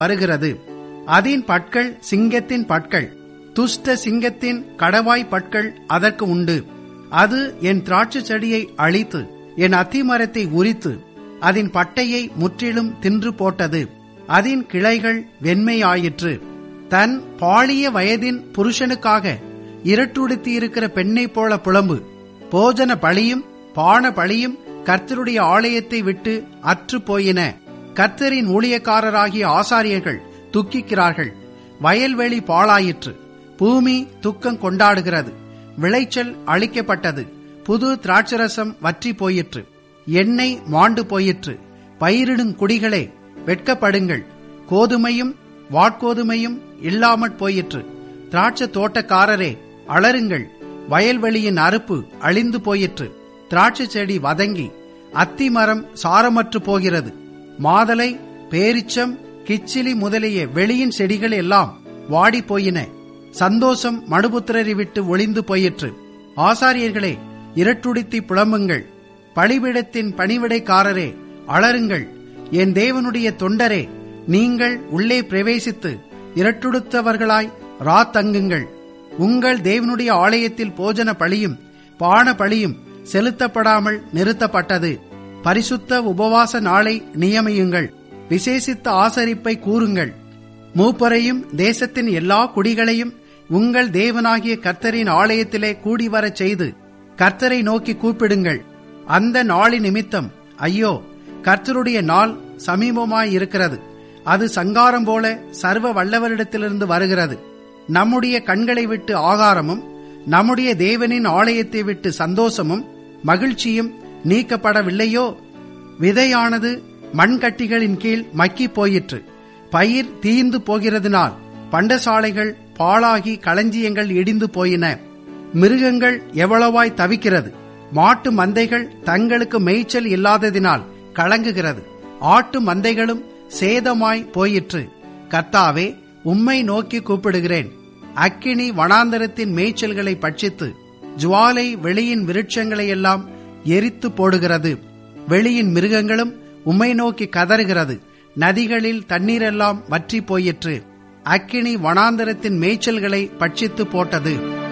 வருகிறது அதன் பற்கள் சிங்கத்தின் பற்கள் துஷ்ட சிங்கத்தின் கடவாய் பற்கள் அதற்கு உண்டு அது என் திராட்சை செடியை அழித்து என் அத்திமரத்தை உரித்து அதன் பட்டையை முற்றிலும் தின்று போட்டது அதன் கிளைகள் வெண்மையாயிற்று தன் பாலிய வயதின் புருஷனுக்காக இருட்டுடுத்தியிருக்கிற பெண்ணைப் போல புலம்பு போஜன பலியும் பான பலியும் கர்த்தருடைய ஆலயத்தை விட்டு அற்று போயின கர்த்தரின் ஊழியக்காரராகிய ஆசாரியர்கள் துக்கிக்கிறார்கள் வயல்வெளி பாழாயிற்று பூமி துக்கம் கொண்டாடுகிறது விளைச்சல் அழிக்கப்பட்டது புது திராட்சரசம் வற்றி போயிற்று எண்ணெய் மாண்டு போயிற்று பயிரிடும் குடிகளே வெட்கப்படுங்கள் கோதுமையும் வாட்கோதுமையும் இல்லாமற் போயிற்று திராட்சை தோட்டக்காரரே அலறுங்கள் வயல்வெளியின் அறுப்பு அழிந்து போயிற்று திராட்சை செடி வதங்கி அத்தி மரம் சாரமற்று போகிறது மாதலை பேரிச்சம் கிச்சிலி முதலிய வெளியின் செடிகள் எல்லாம் வாடி போயின சந்தோஷம் மடுபுத்திரரை விட்டு ஒளிந்து போயிற்று ஆசாரியர்களே இரட்டுடுத்தி புலம்புங்கள் பழிபிடத்தின் பணிவிடைக்காரரே அலறுங்கள் என் தேவனுடைய தொண்டரே நீங்கள் உள்ளே பிரவேசித்து இரட்டுடுத்தவர்களாய் ராத்தங்குங்கள் உங்கள் தேவனுடைய ஆலயத்தில் போஜன பழியும் பான பழியும் செலுத்தப்படாமல் நிறுத்தப்பட்டது பரிசுத்த உபவாச நாளை நியமியுங்கள் விசேஷித்த ஆசரிப்பை கூறுங்கள் மூப்பரையும் தேசத்தின் எல்லா குடிகளையும் உங்கள் தேவனாகிய கர்த்தரின் ஆலயத்திலே கூடி வரச் செய்து கர்த்தரை நோக்கி கூப்பிடுங்கள் அந்த நாளின் நிமித்தம் ஐயோ கர்த்தருடைய நாள் சமீபமாயிருக்கிறது அது சங்காரம் போல சர்வ வல்லவரிடத்திலிருந்து வருகிறது நம்முடைய கண்களை விட்டு ஆகாரமும் நம்முடைய தேவனின் ஆலயத்தை விட்டு சந்தோஷமும் மகிழ்ச்சியும் நீக்கப்படவில்லையோ விதையானது மண்கட்டிகளின் கீழ் மக்கி போயிற்று பயிர் தீர்ந்து போகிறதுனால் பண்டசாலைகள் பாழாகி களஞ்சியங்கள் இடிந்து போயின மிருகங்கள் எவ்வளவாய் தவிக்கிறது மாட்டு மந்தைகள் தங்களுக்கு மேய்ச்சல் இல்லாததினால் கலங்குகிறது ஆட்டு மந்தைகளும் சேதமாய் போயிற்று கர்த்தாவே உம்மை நோக்கி கூப்பிடுகிறேன் அக்கினி வனாந்தரத்தின் மேய்ச்சல்களை பட்சித்து ஜுவாலை வெளியின் விருட்சங்களை எல்லாம் எரித்து போடுகிறது வெளியின் மிருகங்களும் உம்மை நோக்கி கதறுகிறது நதிகளில் தண்ணீரெல்லாம் வற்றி போயிற்று அக்கினி வனாந்தரத்தின் மேய்ச்சல்களை பட்சித்து போட்டது